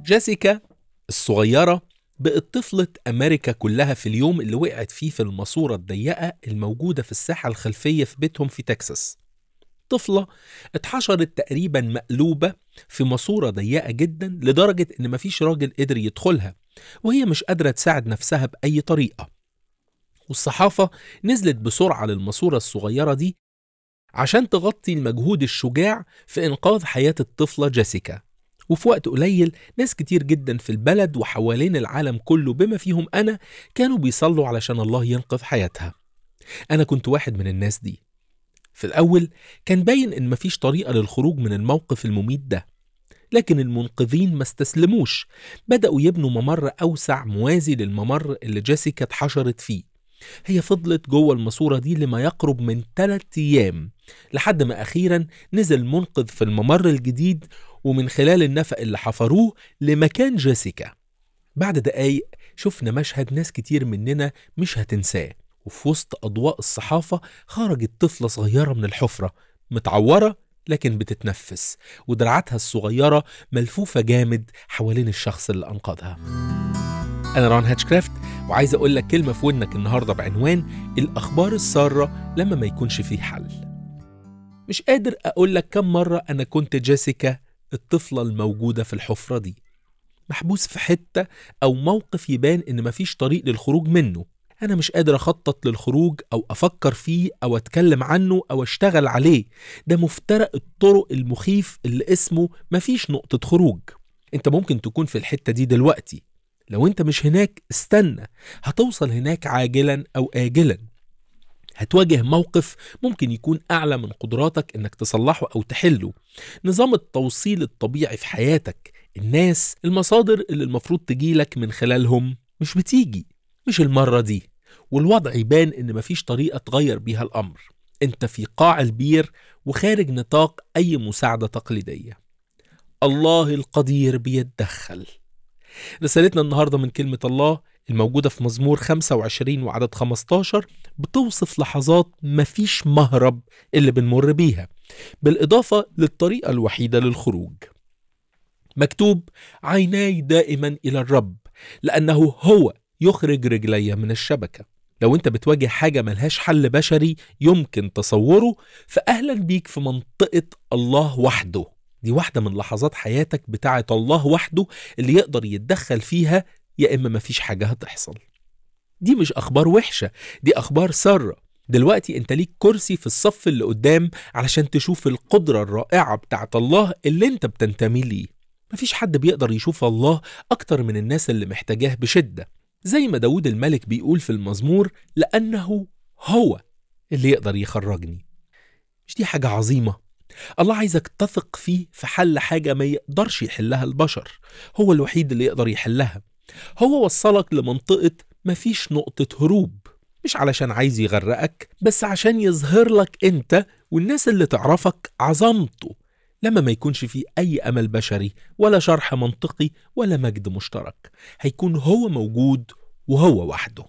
جيسيكا الصغيرة بقت طفلة أمريكا كلها في اليوم اللي وقعت فيه في الماسورة الضيقة الموجودة في الساحة الخلفية في بيتهم في تكساس طفلة اتحشرت تقريبا مقلوبة في ماسورة ضيقة جدا لدرجة إن مفيش راجل قدر يدخلها وهي مش قادرة تساعد نفسها بأي طريقة والصحافة نزلت بسرعة للماسورة الصغيرة دي عشان تغطي المجهود الشجاع في إنقاذ حياة الطفلة جيسيكا وفي وقت قليل ناس كتير جدا في البلد وحوالين العالم كله بما فيهم أنا كانوا بيصلوا علشان الله ينقذ حياتها أنا كنت واحد من الناس دي في الأول كان باين إن مفيش طريقة للخروج من الموقف المميت ده لكن المنقذين ما استسلموش بدأوا يبنوا ممر أوسع موازي للممر اللي جيسيكا اتحشرت فيه هي فضلت جوه الماسورة دي لما يقرب من ثلاثة أيام لحد ما أخيرا نزل منقذ في الممر الجديد ومن خلال النفق اللي حفروه لمكان جيسيكا بعد دقايق شفنا مشهد ناس كتير مننا مش هتنساه وفي وسط أضواء الصحافة خرجت طفلة صغيرة من الحفرة متعورة لكن بتتنفس ودراعاتها الصغيرة ملفوفة جامد حوالين الشخص اللي أنقذها أنا ران هاتشكرافت وعايز أقول لك كلمة في ودنك النهاردة بعنوان الأخبار السارة لما ما يكونش فيه حل مش قادر أقول لك كم مرة أنا كنت جيسيكا الطفلة الموجودة في الحفرة دي محبوس في حتة أو موقف يبان إن مفيش طريق للخروج منه أنا مش قادر أخطط للخروج أو أفكر فيه أو أتكلم عنه أو أشتغل عليه ده مفترق الطرق المخيف اللي اسمه مفيش نقطة خروج أنت ممكن تكون في الحتة دي دلوقتي لو أنت مش هناك استنى هتوصل هناك عاجلا أو آجلا هتواجه موقف ممكن يكون أعلى من قدراتك إنك تصلحه أو تحله نظام التوصيل الطبيعي في حياتك الناس المصادر اللي المفروض تجيلك من خلالهم مش بتيجي مش المرة دي والوضع يبان إن مفيش طريقة تغير بيها الأمر أنت في قاع البير وخارج نطاق أي مساعدة تقليدية الله القدير بيتدخل رسالتنا النهاردة من كلمة الله الموجودة في مزمور 25 وعدد 15 بتوصف لحظات مفيش مهرب اللي بنمر بيها بالإضافة للطريقة الوحيدة للخروج مكتوب عيناي دائما إلى الرب لأنه هو يخرج رجلي من الشبكة لو انت بتواجه حاجة ملهاش حل بشري يمكن تصوره فأهلا بيك في منطقة الله وحده دي واحدة من لحظات حياتك بتاعة الله وحده اللي يقدر يتدخل فيها يا إما مفيش حاجة هتحصل دي مش أخبار وحشة دي أخبار سارة دلوقتي انت ليك كرسي في الصف اللي قدام علشان تشوف القدرة الرائعة بتاعت الله اللي انت بتنتمي ليه مفيش حد بيقدر يشوف الله أكتر من الناس اللي محتاجاه بشدة زي ما داود الملك بيقول في المزمور لأنه هو اللي يقدر يخرجني مش دي حاجة عظيمة الله عايزك تثق فيه في حل حاجة ما يقدرش يحلها البشر هو الوحيد اللي يقدر يحلها هو وصلك لمنطقة مفيش نقطة هروب مش علشان عايز يغرقك بس عشان يظهر لك انت والناس اللي تعرفك عظمته لما ما يكونش فيه أي أمل بشري ولا شرح منطقي ولا مجد مشترك هيكون هو موجود وهو وحده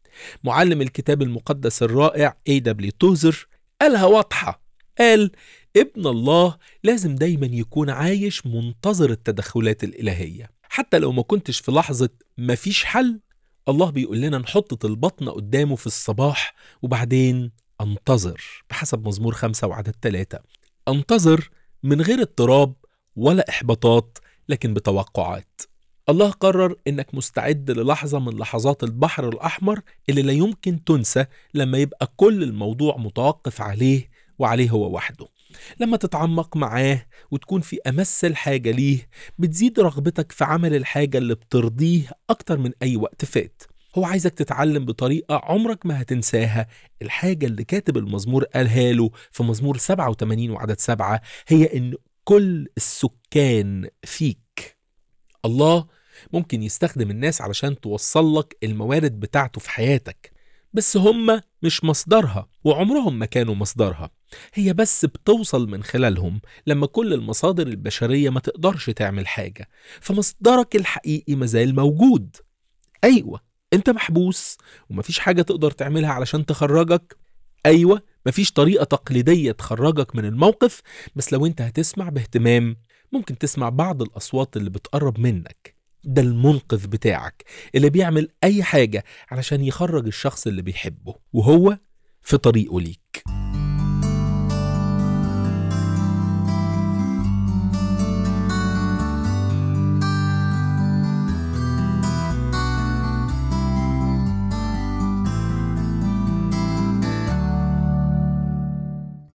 معلم الكتاب المقدس الرائع اي دبليو توزر قالها واضحة قال ابن الله لازم دايما يكون عايش منتظر التدخلات الإلهية حتى لو ما كنتش في لحظة مفيش حل الله بيقول لنا نحط البطن قدامه في الصباح وبعدين انتظر بحسب مزمور خمسة وعدد ثلاثة انتظر من غير اضطراب ولا إحباطات لكن بتوقعات الله قرر إنك مستعد للحظة من لحظات البحر الأحمر اللي لا يمكن تنسى لما يبقى كل الموضوع متوقف عليه وعليه هو وحده لما تتعمق معاه وتكون في أمس الحاجة ليه بتزيد رغبتك في عمل الحاجة اللي بترضيه أكتر من أي وقت فات هو عايزك تتعلم بطريقة عمرك ما هتنساها الحاجة اللي كاتب المزمور قالها له في مزمور 87 وعدد سبعة هي إن كل السكان فيك الله ممكن يستخدم الناس علشان توصل لك الموارد بتاعته في حياتك بس هم مش مصدرها وعمرهم ما كانوا مصدرها هي بس بتوصل من خلالهم لما كل المصادر البشرية ما تقدرش تعمل حاجة فمصدرك الحقيقي مازال موجود أيوة أنت محبوس ومفيش حاجة تقدر تعملها علشان تخرجك أيوة مفيش طريقة تقليدية تخرجك من الموقف بس لو أنت هتسمع باهتمام ممكن تسمع بعض الأصوات اللي بتقرب منك ده المنقذ بتاعك اللي بيعمل أي حاجة علشان يخرج الشخص اللي بيحبه وهو في طريقه ليك